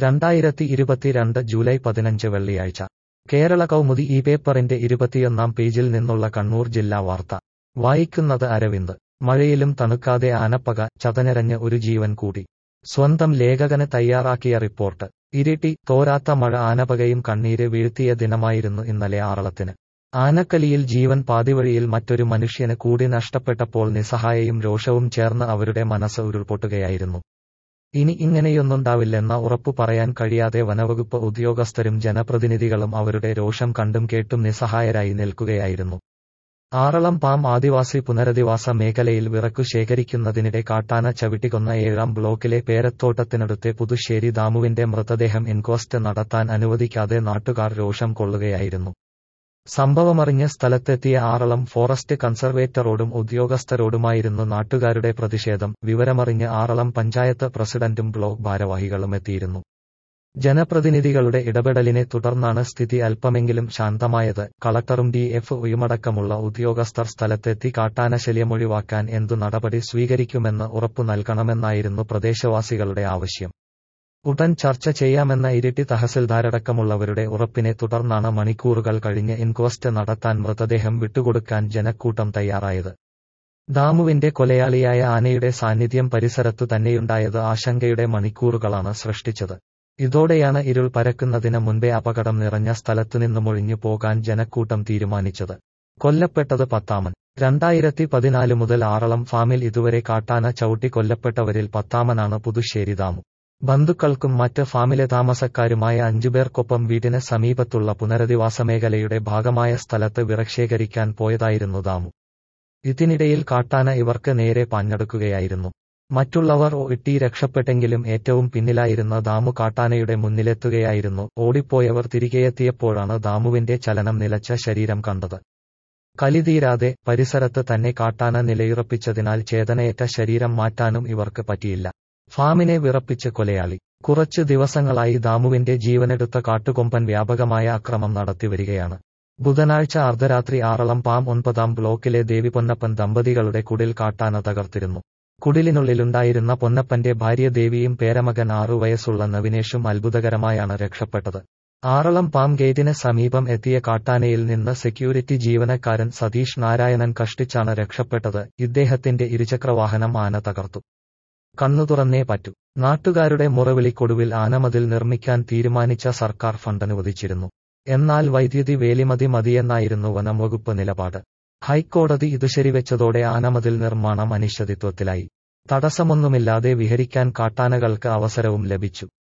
രണ്ടായിരത്തി ഇരുപത്തിരണ്ട് ജൂലൈ പതിനഞ്ച് വെള്ളിയാഴ്ച കേരള കൗമുദി ഈ പേപ്പറിന്റെ ഇരുപത്തിയൊന്നാം പേജിൽ നിന്നുള്ള കണ്ണൂർ ജില്ലാ വാർത്ത വായിക്കുന്നത് അരവിന്ദ് മഴയിലും തണുക്കാതെ ആനപ്പക ചതഞ്ഞരഞ്ഞ് ഒരു ജീവൻ കൂടി സ്വന്തം ലേഖകന് തയ്യാറാക്കിയ റിപ്പോർട്ട് ഇരിട്ടി തോരാത്ത മഴ ആനപ്പകയും കണ്ണീര് വീഴ്ത്തിയ ദിനമായിരുന്നു ഇന്നലെ ആറളത്തിന് ആനക്കലിയിൽ ജീവൻ പാതിവഴിയിൽ മറ്റൊരു മനുഷ്യന് കൂടി നഷ്ടപ്പെട്ടപ്പോൾ നിസ്സഹായയും രോഷവും ചേർന്ന് അവരുടെ മനസ്സ് ഉരുൾപൊട്ടുകയായിരുന്നു ഇനി ഇങ്ങനെയൊന്നുണ്ടാവില്ലെന്ന ഉറപ്പു പറയാൻ കഴിയാതെ വനവകുപ്പ് ഉദ്യോഗസ്ഥരും ജനപ്രതിനിധികളും അവരുടെ രോഷം കണ്ടും കേട്ടും നിസ്സഹായരായി നിൽക്കുകയായിരുന്നു ആറളം പാം ആദിവാസി പുനരധിവാസ മേഖലയിൽ വിറക്കു ശേഖരിക്കുന്നതിനിടെ കാട്ടാന ചവിട്ടിക്കൊന്ന ഏഴാം ബ്ലോക്കിലെ പേരത്തോട്ടത്തിനടുത്തെ പുതുശ്ശേരി ദാമുവിന്റെ മൃതദേഹം ഇൻക്വസ്റ്റ് നടത്താൻ അനുവദിക്കാതെ നാട്ടുകാർ രോഷം കൊള്ളുകയായിരുന്നു സംഭവമറിഞ്ഞ് സ്ഥലത്തെത്തിയ ആറളം ഫോറസ്റ്റ് കൺസർവേറ്ററോടും ഉദ്യോഗസ്ഥരോടുമായിരുന്നു നാട്ടുകാരുടെ പ്രതിഷേധം വിവരമറിഞ്ഞ് ആറളം പഞ്ചായത്ത് പ്രസിഡന്റും ബ്ലോക്ക് ഭാരവാഹികളും എത്തിയിരുന്നു ജനപ്രതിനിധികളുടെ ഇടപെടലിനെ തുടർന്നാണ് സ്ഥിതി അല്പമെങ്കിലും ശാന്തമായത് കളക്ടറും ഡി എഫ് ഒയുമടക്കമുള്ള ഉദ്യോഗസ്ഥർ സ്ഥലത്തെത്തി കാട്ടാന ശല്യമൊഴിവാക്കാൻ എന്തു നടപടി സ്വീകരിക്കുമെന്ന് ഉറപ്പു നൽകണമെന്നായിരുന്നു പ്രദേശവാസികളുടെ ആവശ്യം ഉടൻ ചർച്ച ചെയ്യാമെന്ന ഇരിട്ടി തഹസിൽദാരടക്കമുള്ളവരുടെ ഉറപ്പിനെ തുടർന്നാണ് മണിക്കൂറുകൾ കഴിഞ്ഞ് ഇൻക്വസ്റ്റ് നടത്താൻ മൃതദേഹം വിട്ടുകൊടുക്കാൻ ജനക്കൂട്ടം തയ്യാറായത് ദാമുവിന്റെ കൊലയാളിയായ ആനയുടെ സാന്നിധ്യം പരിസരത്തു തന്നെയുണ്ടായത് ആശങ്കയുടെ മണിക്കൂറുകളാണ് സൃഷ്ടിച്ചത് ഇതോടെയാണ് ഇരുൾ പരക്കുന്നതിന് മുൻപേ അപകടം നിറഞ്ഞ സ്ഥലത്തുനിന്നുമൊഴിഞ്ഞു പോകാൻ ജനക്കൂട്ടം തീരുമാനിച്ചത് കൊല്ലപ്പെട്ടത് പത്താമൻ രണ്ടായിരത്തി പതിനാല് മുതൽ ആറളം ഫാമിൽ ഇതുവരെ കാട്ടാന ചവിട്ടി കൊല്ലപ്പെട്ടവരിൽ പത്താമനാണ് പുതുശ്ശേരി ദാമു ബന്ധുക്കൾക്കും മറ്റ് ഫാമിലെ താമസക്കാരുമായ അഞ്ചുപേർക്കൊപ്പം വീടിന് സമീപത്തുള്ള പുനരധിവാസ മേഖലയുടെ ഭാഗമായ സ്ഥലത്ത് വിറക്ഷേഖരിക്കാൻ പോയതായിരുന്നു ദാമു ഇതിനിടയിൽ കാട്ടാന ഇവർക്ക് നേരെ പാഞ്ഞെടുക്കുകയായിരുന്നു മറ്റുള്ളവർ ഇട്ടി രക്ഷപ്പെട്ടെങ്കിലും ഏറ്റവും പിന്നിലായിരുന്ന ദാമു കാട്ടാനയുടെ മുന്നിലെത്തുകയായിരുന്നു ഓടിപ്പോയവർ തിരികെയെത്തിയപ്പോഴാണ് ദാമുവിന്റെ ചലനം നിലച്ച ശരീരം കണ്ടത് കലിതീരാതെ പരിസരത്ത് തന്നെ കാട്ടാന നിലയുറപ്പിച്ചതിനാൽ ചേതനയേറ്റ ശരീരം മാറ്റാനും ഇവർക്ക് പറ്റിയില്ല ഫാമിനെ വിറപ്പിച്ച് കൊലയാളി കുറച്ചു ദിവസങ്ങളായി ദാമുവിന്റെ ജീവനെടുത്ത കാട്ടുകൊമ്പൻ വ്യാപകമായ അക്രമം നടത്തിവരികയാണ് ബുധനാഴ്ച അർദ്ധരാത്രി ആറളം പാം ഒൻപതാം ബ്ലോക്കിലെ ദേവി പൊന്നപ്പൻ ദമ്പതികളുടെ കുടിൽ കാട്ടാന തകർത്തിരുന്നു കുടിലിനുള്ളിലുണ്ടായിരുന്ന പൊന്നപ്പന്റെ ഭാര്യ ദേവിയും പേരമകൻ ആറു വയസ്സുള്ള നവിനേഷും അത്ഭുതകരമായാണ് രക്ഷപ്പെട്ടത് ആറളം പാം ഗേറ്റിന് സമീപം എത്തിയ കാട്ടാനയിൽ നിന്ന് സെക്യൂരിറ്റി ജീവനക്കാരൻ സതീഷ് നാരായണൻ കഷ്ടിച്ചാണ് രക്ഷപ്പെട്ടത് ഇദ്ദേഹത്തിന്റെ ഇരുചക്രവാഹനം ആന തകർത്തു കണ്ണു തുറന്നേ പറ്റൂ നാട്ടുകാരുടെ മുറവിളിക്കൊടുവിൽ ആനമതിൽ നിർമ്മിക്കാൻ തീരുമാനിച്ച സർക്കാർ ഫണ്ട് അനുവദിച്ചിരുന്നു എന്നാൽ വൈദ്യുതി വേലിമതി മതിയെന്നായിരുന്നു വനംവകുപ്പ് നിലപാട് ഹൈക്കോടതി ഇത് ശരിവെച്ചതോടെ ആനമതിൽ നിർമ്മാണം അനിശ്ചിതത്വത്തിലായി തടസ്സമൊന്നുമില്ലാതെ വിഹരിക്കാൻ കാട്ടാനകൾക്ക് അവസരവും ലഭിച്ചു